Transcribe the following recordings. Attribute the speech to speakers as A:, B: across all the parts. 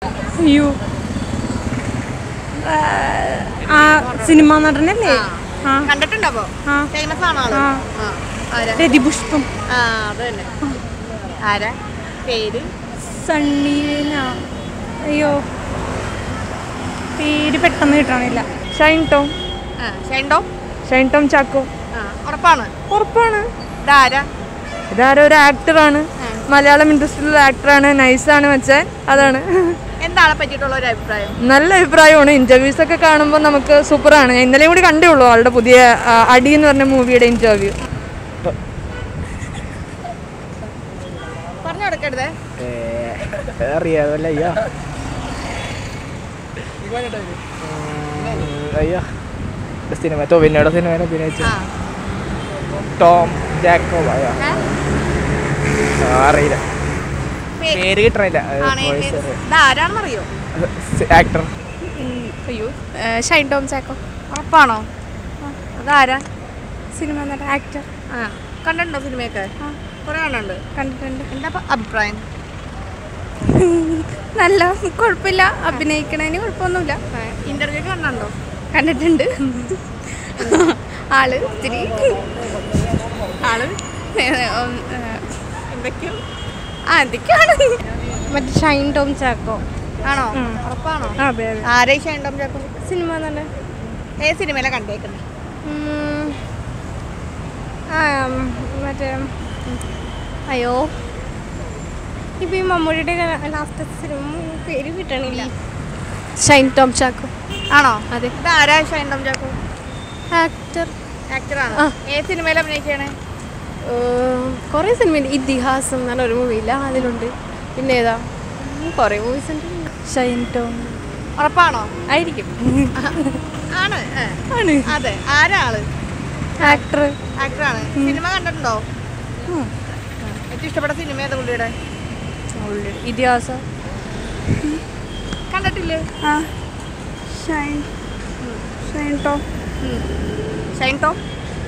A: അയ്യോ ആ, ആ സിനിമ നടനല്ലേ ആ
B: കണ്ടിട്ടുണ്ടോ അപ്പൊ
A: ആ.
B: ഫേമസ് ആണോ ആള്
A: ആ.
B: ആ. ആരാ
A: രതിപുഷ്പം
B: ആ അത് തന്നെ ആരാ പേര്
A: സണ്ണീന അയ്യോ പേര് പെട്ടെന്ന് കിട്ടണില്ല
C: ഷൈൻ ടോം
B: ആ ഷൈൻഡോ
C: ഷൈൻ ടോം ചാക്കോ
B: ആ ഉറപ്പാണ്
C: ഉറപ്പാണ്
B: ഇതാരാ
C: ഇതാരോ ഒരു ആക്ടറാണ് മലയാളം ഇൻഡസ്ട്രിയിലുള്ള ആക്ടറാണ് നൈസാണ് വെച്ചാൽ അതാണ്
B: എന്താണ് പറ്റിയിട്ടുള്ള ഒരു അഭിപ്രായം
C: നല്ല അഭിപ്രായമാണ് ഇന്റർവ്യൂസ് ഒക്കെ കാണുമ്പോൾ നമുക്ക് സൂപ്പറാണ് ഞാൻ ഇന്നലെയും കൂടി കണ്ടേ ഉള്ളൂ ആളുടെ പുതിയ ആ, അടി എന്ന് പറഞ്ഞ മൂവിയുടെ ഇന്റർവ്യൂ
B: പറഞ്ഞു കൊടുക്കരുതേ
D: അറിയാതല്ല അയ്യോ അയ്യോ സിനിമ ടോവിനോടെ സിനിമയിൽ അഭിനയിച്ചു
B: ആ
D: ടോം ജാക്കോബ് അയ്യോ
B: ഏ?
D: ആ, അറിയില്ല
B: പേര്
D: പേര് കിട്ടണില്ല
B: ആണ് ഇതാരാണെന്നറിയോ
D: ആക്ടർ
A: അയ്യോ ഷൈൻ ടോം ചാക്കോ
B: ഉറപ്പാണോ അതാരാ
A: സിനിമ നടൻ ആക്ടർ
B: ആ കണ്ടിട്ടുണ്ടോ സിനിമയൊക്കെ കുറെ കണ്ടുണ്ട്
A: കണ്ടിട്ടുണ്ട്
B: എന്താ അപ്പൊ അഭിപ്രായം
A: നല്ല കുഴപ്പമില്ല അഭിനയിക്കണതിന് കുഴപ്പമൊന്നുമില്ല
B: ഇന്റർവ്യൂ കണ്ടുണ്ടോ
A: കണ്ടിട്ടുണ്ട് ആള് ഇത്തിരി ആള്
B: എന്തൊക്കെയോ
A: ആ എന്തൊക്കെയാണ് മറ്റേ ഷൈൻ ടോം ചാക്കോ
B: ആണോ ഉറപ്പാണോ
A: അതെ അതെ
B: ആരേ ഷൈൻഡോം ചാക്കോ
A: സിനിമ നടൻ
B: ഏത് സിനിമയിലെ കണ്ടേക്കുന്നത്
A: ഉം. ആ ഉം, മറ്റേ ഉം, അയ്യോ ഇപ്പൊ ഈ മമ്മൂടിയുടെ ലാസ്റ്റ് സിനിമ പേര് കിട്ടണില്ല ഷൈൻ ടോം ചാക്കോ
B: ആണോ
A: അതെ.
B: ഇതാരാ ഷൈൻഡോം ചാക്കോ
A: ആക്ടർ
B: ആക്ടറാണ്
A: ആ.
B: ഏത് സിനിമയിൽ അഭിനയിച്ചാണ്
A: കുറേ സിനിമയുണ്ട് ഇതിഹാസം എന്ന് പറഞ്ഞ ഒരു മൂവിയില്ല അതിലുണ്ട് പിന്നെ ഏതാ ഉം, കുറേ മൂവീസ് ഉണ്ട് ഷൈൻ ടോം
B: ഉറപ്പാണോ
A: ആയിരിക്കും
B: ആണ് ഏ.
A: ആണ്
B: അതെ ആരാ ആള്
A: ആക്ടർ
B: ആക്ടറാണ് സിനിമ കണ്ടിട്ടുണ്ടോ ഏറ്റവും ഇഷ്ടപ്പെട്ട സിനിമ ഏതാ പുള്ളിയുടെ
A: ഇതിഹാസം
B: കണ്ടിട്ടില്ലേ
E: ആ ഷൈൻ ഷൈൻ ടോം
B: ഷൈൻ ടോം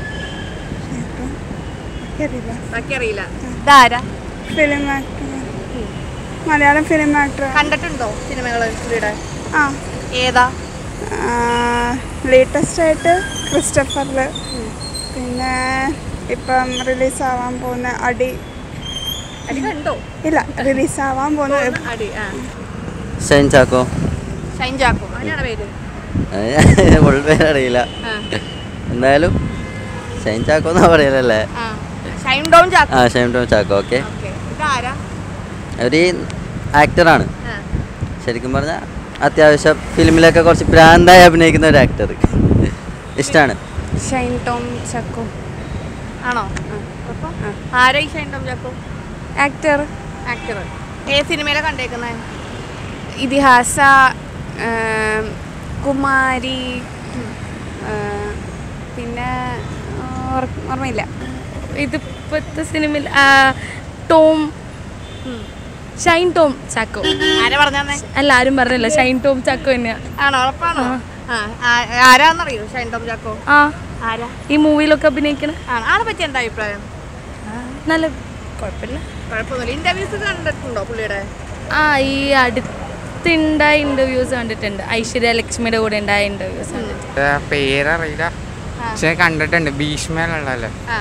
E: അറിയില്ല
B: ബാക്കി അറിയില്ല ഇതാരാ
E: film actor Malayalam film actor
B: കണ്ടിട്ടുണ്ടോ സിനിമകൾ പുള്ളിയുടെ
E: ആ
B: ഏതാ
E: ലേറ്റസ്റ്റ് ആയിട്ട് ക്രിസ്റ്റഫറിൽ പിന്നെ ഇപ്പം റിലീസ് ആവാൻ പോകുന്ന അടി
B: അടി കണ്ടോ
E: ഇല്ല റിലീസ് ആവാൻ പോകുന്ന
B: അടി ആ
F: ഷൈൻ ചാക്കോ
B: ഷൈൻ ചാക്കോ അങ്ങനെയാണ് പേര്
F: ഫുൾ പേരറിയില്ല
B: ആ
F: എന്തായാലും ഷൈൻ ചാക്കോ എന്നാ പറയലല്ലേ
B: ആ ഷൈൻ ഡോൺ ചാക്കോ
F: ആ ഷൈൻ ടോം ചാക്കോ ഓക്കെ
B: ഓക്കെ ഇതാരാ
F: ഒരു ആക്ടറാണ്
B: ആ
F: ശരിക്കും പറഞ്ഞാൽ അത്യാവശ്യം ഫിലിമിലൊക്കെ കുറച്ച് ഭ്രാന്തായി അഭിനയിക്കുന്ന ഒരു ആക്ടർ ഇഷ്ടമാണ്
A: ഷൈൻ ടോം ചാക്കോ
B: ആണോ അപ്പം ആരാ ഈ ഷൈൻ ടോം ചാക്കോ
A: ആക്ടർ
B: ആക്ടർ ഏത് സിനിമയിലാണ് കണ്ടേക്കുന്നത്
A: ഇതിഹാസ ആം, കുമാരി ആ, പിന്നെ ഓർ- ഓർമ്മയില്ല ഇതിപ്പോഴത്തെ സിനിമയിൽ ആ, ടോം ഷൈൻ ടോം ചാക്കോ
B: ആരാ പറഞ്ഞേ
A: അല്ല ആരും പറഞ്ഞില്ല ഷൈൻ ടോം ചാക്കോ തന്നെയാ
B: ആണോ ഉറപ്പാണോ ആ ആ- ആരാന്നറിയോ ഷൈൻ ടോം ചാക്കോ
A: ആ
B: ആരാ
A: ഈ മൂവിയിലൊക്കെ അഭിനയിക്കണ
B: ആണ് ആളെ പറ്റി എന്താ അഭിപ്രായം
A: നല്ല കുഴപ്പമില്ല
B: കുഴപ്പമൊന്നുമില്ല ഇന്റർവ്യൂസ് കണ്ടിട്ടുണ്ടോ പുള്ളിയുടെ
A: ആ ഈ അടുത്തുണ്ടായ ഇൻ്റർവ്യൂസ് കണ്ടിട്ടുണ്ട് ഐശ്വര്യ ലക്ഷ്മിയുടെ കൂടെ ഉണ്ടായ ഇൻ്റർവ്യൂസ് കണ്ടിട്ടുണ്ട്
G: പേരറിയില്ല പക്ഷെ കണ്ടിട്ടുണ്ട് ഭീഷ്മയിലുള്ളല്ലേ
B: ആ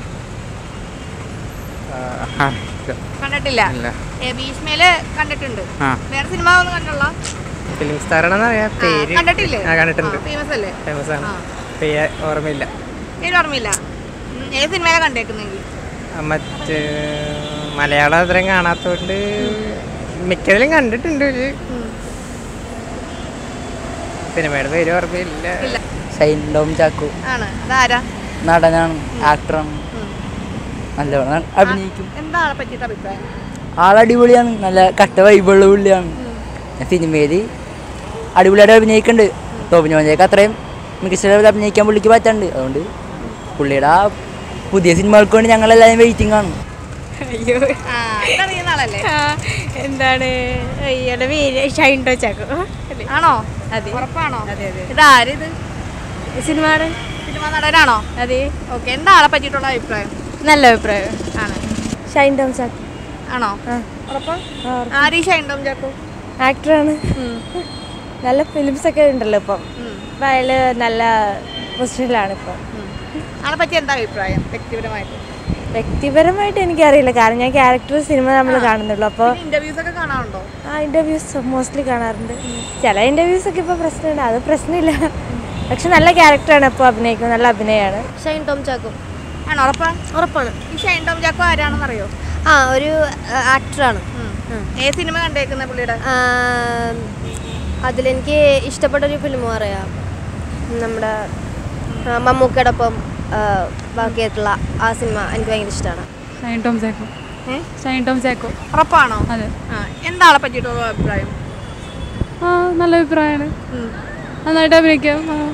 G: ആ,
B: കണ്ടിട്ടില്ല
G: ഇല്ല
B: ഏ, ഭീഷ്മയില് കണ്ടിട്ടുണ്ട്
G: ആ
B: വേറെ സിനിമ ഒന്നും കണ്ടുള്ള
D: ഫിലിം സ്റ്റാറാണെന്ന് അറിയാം പേര്
B: കണ്ടിട്ടില്ലേ
D: ആ കണ്ടിട്ടുണ്ട്
B: ഫേമസ് അല്ലേ
D: ഫേമസ് ആണ്
B: ആ.
D: പേര് ഓർമ്മയില്ല
B: പേര് ഓർമ്മയില്ല ഉം, ഏത് സിനിമയിലാ കണ്ടേക്കുന്നെങ്കിൽ
D: ആ, മറ്റ് മലയാളം അത്രയും കാണാത്തോണ്ട് മിക്കതിലും കണ്ടിട്ടുണ്ട് ഒരു സിനിമയുടെ പേര് ഓർമ്മയില്ല
B: ഇല്ല
H: ഷൈൻ ടോം ചാക്കോ
B: ആണ് അതാരാ
H: നടനാണ് ആക്ടറാണ് നല്ലവണ്ണം അഭിനയിക്കും
B: എന്താ ആളെ പറ്റിയിട്ട് അഭിപ്രായം
H: ആളടിപൊളിയാണ് നല്ല കട്ട വൈബുള്ള പുള്ളിയാണ് സിനിമയിൽ അടിപൊളിയായിട്ട് അഭിനയിക്കുന്നുണ്ട് ടോബിന് പഞ്ചായക്ക് അത്രയും മികച്ച അഭിനയിക്കാൻ പുള്ളിക്ക് പറ്റുന്നുണ്ട് അതുകൊണ്ട് പുള്ളിയുടെ ആ പുതിയ സിനിമകൾക്ക് വേണ്ടി ഞങ്ങളെല്ലാവരും വെയിറ്റിംഗ് ആണ്
A: അയ്യോ
B: ആ ഇതറിയുന്ന ആളല്ലേ
A: എന്താണ് അയ്യോടെ പേര് ഷൈൻ ടോം ചാക്കോ
B: ആണോ
A: അതെ
B: ഉറപ്പാണോ
A: അതെ അതെ
B: ഇതാരിത്
A: സിനിമ
B: സിനിമ നടനാണോ
A: അതെ
B: ഓക്കെ എന്താ ആളെ പറ്റിയിട്ടുള്ള അഭിപ്രായം
A: നല്ല അഭിപ്രായം
B: ആണ്
A: ഷൈൻ ടോം ചാക്കോ
B: ആണോ ഉറപ്പാ ആരീ ഷൈൻ ടോം ചാക്കോ
I: ആക്ടറാണ് നല്ല ഫിലിംസ് ഒക്കെ ഉണ്ടല്ലോ ഇപ്പം അപ്പം അയാൾ നല്ല പൊസിഷനിലാണ് ഇപ്പം
B: ആളെ പറ്റി എന്താ അഭിപ്രായം വ്യക്തിപരമായിട്ട്
I: വ്യക്തിപരമായിട്ട് എനിക്കറിയില്ല കാരണം ഞാൻ ക്യാരക്ടർ സിനിമ നമ്മൾ കാണുന്നുള്ളൂ അപ്പോൾ
B: ഇന്റർവ്യൂസ് ഒക്കെ കാണാറുണ്ടോ
I: ആ ഇൻ്റർവ്യൂസ് മോസ്റ്റ്ലി കാണാറുണ്ട് ചില ഇൻ്റർവ്യൂസ് ഒക്കെ ഇപ്പോൾ പ്രശ്നമുണ്ട് അത് പ്രശ്നമില്ല പക്ഷെ നല്ല ക്യാരക്ടറാണ് ഇപ്പോൾ അഭിനയിക്കുന്നത് നല്ല അഭിനയമാണ്
A: ഷൈൻ ടോം ചാക്കോ
B: ആണോ ഉറപ്പാണ്
A: ഉറപ്പാണ്
B: ഈ ഷൈൻ ടോം ജാക്കോ ആരാണെന്ന് അറിയോ
A: ആ ഒരു ആക്ടറാണ്
B: ഏത് സിനിമ കണ്ടേക്കുന്ന പുള്ളിയുടെ
A: അതിലെനിക്ക് ഇഷ്ടപ്പെട്ടൊരു ഫിലിം പറയാം നമ്മുടെ ആ, മമ്മൂക്കയോടൊപ്പം ആ, ബാക്കിയായിട്ടുള്ള ആ സിനിമ എനിക്ക് ഭയങ്കര ഇഷ്ടമാണ്
C: ഷൈൻ ടോം ചാക്കോ
B: ഏ?
C: ഷൈൻ ടോം ചാക്കോ
B: ഉറപ്പാണോ
C: അതെ
B: ആ എന്താ ആളെ പറ്റിയിട്ടുള്ള അഭിപ്രായം
C: ആ നല്ല അഭിപ്രായമാണ് നന്നായിട്ട് അഭിനയിക്കാം